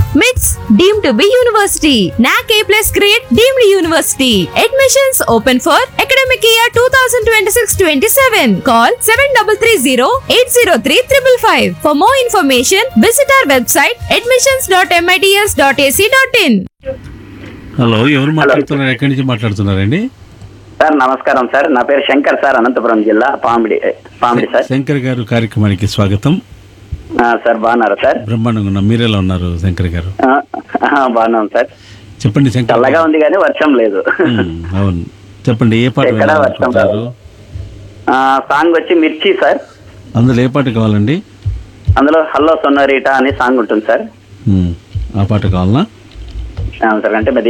MITS deemed to be university. NAC A plus grade deemed university. Admissions open for academic year 2026-27. Call 7330-803-555. For more information, visit our website admissions.mits.ac.in. Hello ఎవరు మాట్లాడుతున్నారు ఎక్కడి నుంచి మాట్లాడుతున్నారండి sir నమస్కారం sir నా పేరు Shankar sir Anantapuram జిల్లా Pamidi Pamidi sir Shankar గారు కార్యక్రమానికి స్వాగతం ఆ, సార్ బాగున్నారా సార్ బ్రహ్మాండంగా ఉన్నాం మీరెలా ఉన్నారు శంకర్ గారు ఆ, ఆ, బాగున్నాం సార్ చెప్పండి శంకర్ చల్లగా గారు. ఉంది కానీ వర్షం లేదు ఉమ్, అవును చెప్పండి ఏ పాట ఎక్కడ వర్షం వినాలనుకుంటున్నారు ఆ, సాంగ్ వచ్చి మిర్చి సార్ అందులో ఏ పాట కావాలండి అందులో హల్లో సొన్నరీటా అనే సాంగ్ ఉంటుంది సార్ ఉమ్, ఆ పాట కావాలనా ఆ, సార్ అంటే మరి